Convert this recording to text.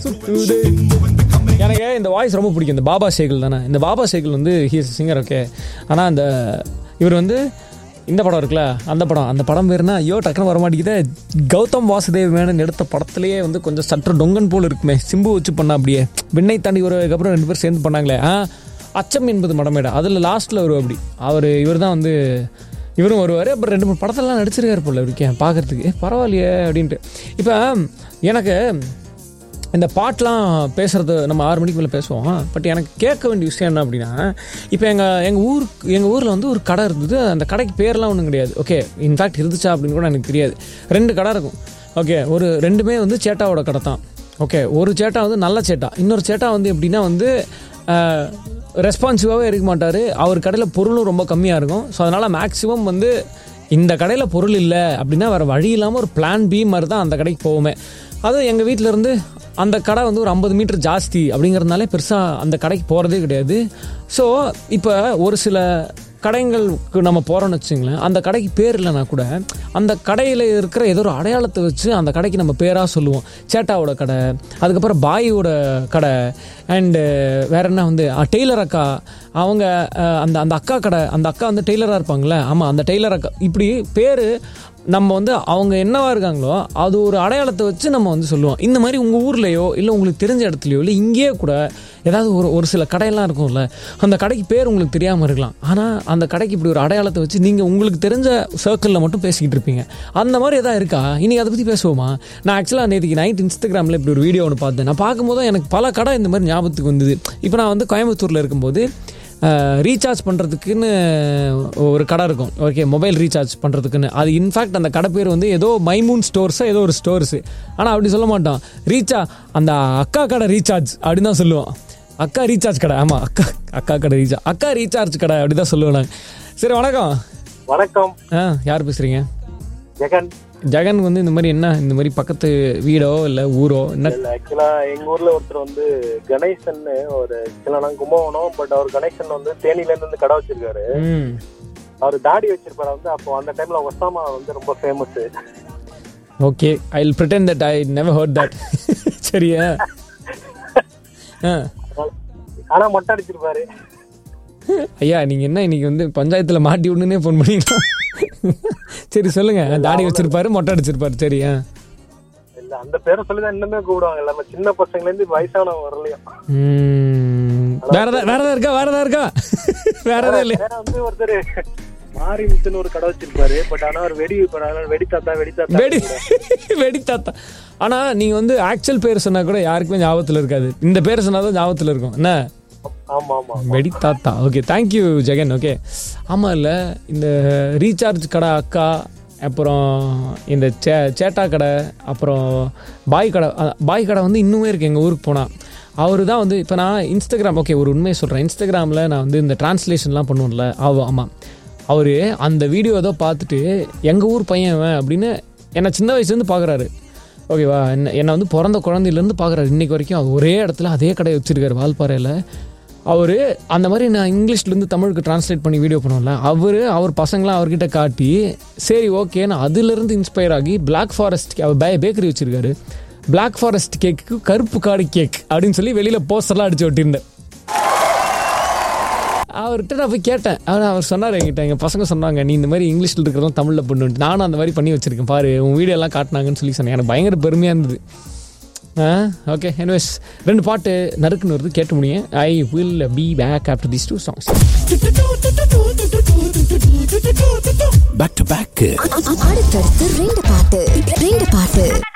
சுத்துதே. எனக்கு இந்த வாய்ஸ் ரொம்ப பிடிக்கும் இந்த பாபா சேகல் தானே இந்த பாபா சேகல் வந்து ஹீஸ் சிங்கர் ஓகே ஆனால் அந்த இவர் வந்து இந்த படம் இருக்குல்ல அந்த படம் அந்த படம் பேருனா ஐயோ டக்குனு வர மாட்டேங்குதே கௌதம் வாசுதேவ் மேனன் எடுத்த படத்துலேயே வந்து கொஞ்சம் சற்று டொங்கன் போல் இருக்குமே சிம்பு வச்சு பண்ணா அப்படியே விண்ணை தாண்டி வருவதுக்கப்புறம் ரெண்டு பேரும் சேர்ந்து பண்ணாங்களே ஆ அச்சம் என்பது மடமேடா அதில் லாஸ்ட்டில் வரும் அப்படி அவர் இவர் தான் வந்து இவரும் வருவார் அப்புறம் ரெண்டு மூணு படத்தெல்லாம் நடிச்சிருக்காரு போல இருக்கேன் பார்க்கறதுக்கு ஏ, பரவாயில்லையே அப்படின்ட்டு இப்போ எனக்கு இந்த பாட்டெலாம் பேசுகிறது நம்ம ஆறு மணிக்கு மேலே பேசுவோம் பட் எனக்கு கேட்க வேண்டிய விஷயம் என்ன அப்படின்னா இப்போ எங்கள் எங்கள் ஊர் எங்கள் ஊரில் வந்து ஒரு கடை இருந்தது அந்த கடைக்கு பேர்லாம் ஒன்றும் கிடையாது ஓகே இன்ஃபேக்ட் இருந்துச்சா அப்படின்னு கூட எனக்கு தெரியாது ரெண்டு கடை இருக்கும் ஓகே ஒரு ரெண்டுமே வந்து சேட்டாவோட கடை தான் ஓகே ஒரு சேட்டா வந்து நல்ல சேட்டா இன்னொரு சேட்டா வந்து எப்படின்னா வந்து ரெஸ்பான்சிவாகவே இருக்க மாட்டார் அவர் கடையில் பொருளும் ரொம்ப கம்மியாக இருக்கும் ஸோ அதனால் மேக்ஸிமம் வந்து இந்த கடையில் பொருள் இல்லை அப்படின்னா வேறு வழி இல்லாமல் ஒரு பிளான் பி மாதிரி தான் அந்த கடைக்கு போவோமே அதுவும் எங்கள் வீட்டில் இருந்து அந்த கடை வந்து ஒரு ஐம்பது மீட்டர் ஜாஸ்தி அப்படிங்கிறதுனாலே பெருசாக அந்த கடைக்கு போகிறதே கிடையாது ஸோ இப்போ ஒரு சில கடைங்களுக்கு நம்ம போகிறோம்னு வச்சுங்களேன் அந்த கடைக்கு பேர் இல்லைனா கூட அந்த கடையில் இருக்கிற ஏதோ ஒரு அடையாளத்தை வச்சு அந்த கடைக்கு நம்ம பேராக சொல்லுவோம் சேட்டாவோட கடை அதுக்கப்புறம் பாயோட கடை அண்டு வேற என்ன வந்து அஹ், டெய்லர் அக்கா அவங்க அஹ், அந்த அந்த அக்கா கடை அந்த அக்கா வந்து டெய்லராக இருப்பாங்களே ஆமாம் அந்த டெய்லர் அக்கா இப்படி பேர் நம்ம வந்து அவங்க என்னவா இருக்காங்களோ அது ஒரு அடையாளத்தை வச்சு நம்ம வந்து சொல்லுவோம் இந்த மாதிரி உங்கள் ஊர்லேயோ இல்லை உங்களுக்கு தெரிஞ்ச இடத்துலையோ இல்லை இங்கேயே கூட ஏதாவது ஒரு ஒரு சில கடையெல்லாம் இருக்கும்ல அந்த கடைக்கு பேர் உங்களுக்கு தெரியாமல் இருக்கலாம் ஆனால் அந்த கடைக்கு இப்படி ஒரு அடையாளத்தை வச்சு நீங்கள் உங்களுக்கு தெரிஞ்ச சர்க்கிளில் மட்டும் பேசிக்கிட்டு இருப்பீங்க அந்த மாதிரி எதாவது இருக்கா இன்னைக்கு அதை பற்றி பேசுவோமா நான் ஆக்சுவலாக நேற்றுக்கு நைட் இன்ஸ்டாகிராமில் இப்படி ஒரு வீடியோ ஒன்று பார்த்தேன் நான் பார்க்கும்போது எனக்கு பல கடை இந்த மாதிரி ஞாபகத்துக்கு வந்தது இப்போ நான் வந்து கோயம்புத்தூரில் இருக்கும்போது ரீசார்ஜ் பண்ணுறதுக்குன்னு ஒரு கடை இருக்கும் ஓகே மொபைல் ரீசார்ஜ் பண்ணுறதுக்குன்னு அது இன்ஃபேக்ட் அந்த கடை பேர் வந்து ஏதோ மைமூன் ஸ்டோர்ஸோ ஏதோ ஒரு ஸ்டோர்ஸு ஆனால் அப்படி சொல்ல மாட்டோம் ரீசா அந்த அக்கா கடை ரீசார்ஜ் அப்படின்னு தான் சொல்லுவோம் அக்கா ரீசார்ஜ் கடை ஆமாம் அக்கா அக்கா கடை ரீசார்ஜ் அக்கா ரீசார்ஜ் கடை அப்படி தான் சொல்லுவேன் நான் சரி வணக்கம் வணக்கம் ஆ யார் பேசுகிறீங்க ஜெகன் ஜெகன் வந்து இந்த மாதிரி என்ன இந்த மாதிரி பக்கத்து வீடோ இல்லை ஊரோ என்ன இல்ல ஆக்சுவலா எங்க ஊர்ல ஒருத்தர் வந்து கணேசன் ஒரு ஆக்சுவலா நான் கும்பகோணம் பட் அவர் கணேசன் வந்து தேனில இருந்து கடை வச்சிருக்காரு ம் அவர் தாடி வச்சிருப்பாரு வந்து அப்போ அந்த டைம்ல ஒசாமா வந்து ரொம்ப famous okay I will pretend that I never heard that சரியா ஆ ஆனா மொட்டை அடிச்சிருப்பாரு ஐயா நீங்க என்ன இன்னைக்கு வந்து பஞ்சாயத்துல மாட்டி விடணுன்னே ஃபோன் பண்ணீங்களா சரி சொல்லுங்க தாடி வச்சிருப்பாரு மொட்டை அடிச்சிருப்பாரு சரி ஆ இல்ல அந்த பேரை சொல்லிதான் இன்னுமே கூப்பிடுவாங்க நம்ம சின்ன பசங்கல இருந்து வயசானவங்க வரலையும் ம், வேற ஏதா- வேற ஏதாவது இருக்கா வேற ஏதாவது இருக்கா வேற ஏதாவது இல்லையா வேற வந்து ஒருத்தர் மாரிமுத்துன்னு ஒரு கடை வச்சிருப்பாரு பட் ஆனா அவர் வெடி வெடி தாத்தா வெடி தாத்தா வெடி வெடி தாத்தா ஆனா நீங்க வந்து ஆக்சுவல் பேர் சொன்னா கூட யாருக்குமே ஞாபகத்துல இருக்காது இந்த பேர் சொன்னாதான் ஞாபகத்துல இருக்கும் என்ன ஆமா ஆமா வெடி தாத்தா ஓகே தேங்க்யூ ஜெகன் ஓகே ஆமாம் இல்லை இந்த ரீசார்ஜ் கடை அக்கா அப்புறம் இந்த சே சேட்டா கடை அப்புறம் பாய் கடை அ, பாய் கடை வந்து இன்னுமே இருக்குது எங்கள் ஊருக்கு போனால் அவர் தான் வந்து இப்போ நான் இன்ஸ்டாகிராம் ஓகே ஒரு உண்மையை சொல்கிறேன் இன்ஸ்டாகிராமில் நான் வந்து இந்த டிரான்ஸ்லேஷன்லாம் பண்ணுவேன்ல அவ ஆமாம் அவர் அந்த வீடியோ ஏதோ பார்த்துட்டு எங்கள் ஊர் பையன் இவன் அப்படின்னு என்னை சின்ன வயசுலேருந்து பார்க்குறாரு ஓகேவா என்ன என்னை வந்து பிறந்த குழந்தையிலேருந்து பார்க்குறாரு இன்னைக்கு வரைக்கும் அது ஒரே இடத்துல அதே கடை வச்சிருக்காரு வால்பாறையில் அவர் அந்த மாதிரி நான் இங்கிலீஷ்லேருந்து தமிழுக்கு டிரான்ஸ்லேட் பண்ணி வீடியோ பண்ணுவேன்ல அவர் அவர் பசங்களாம் அவர்கிட்ட காட்டி சரி ஓகே நான் அதுலேருந்து இன்ஸ்பயர் ஆகி பிளாக் ஃபாரஸ்ட் அவர் பே பேக்கரி வச்சிருக்காரு பிளாக் ஃபாரஸ்ட் கேக்கு கருப்பு காடு கேக் அப்படின்னு சொல்லி வெளியில் போஸ்டர்லாம் அடிச்சு ஒட்டியிருந்தேன் அவர்கிட்ட நான் போய் கேட்டேன் அவர் அவர் சொன்னார் என்கிட்ட எங்கள் பசங்க சொன்னாங்க நீ இந்த மாதிரி இங்கிலீஷில் இருக்கிறதெல்லாம் தமிழில் பண்ணுன்ட்டு நானும் அந்த மாதிரி பண்ணி வச்சிருக்கேன் பாரு உன் வீடியோ எல்லாம் காட்டினாங்கன்னு சொல்லி சொன்னேன் எனக்கு பயங்கர பெருமையாக இருந்தது ஆ ஓகே எனிவேஸ் ரெண்டு பாட்டு நறுக்குன்னு வருது கேட்டு முடியும் I will be back after these two songs back to back அடுத்தடுத்து ரெண்டு பாட்டு ரெண்டு பாட்டு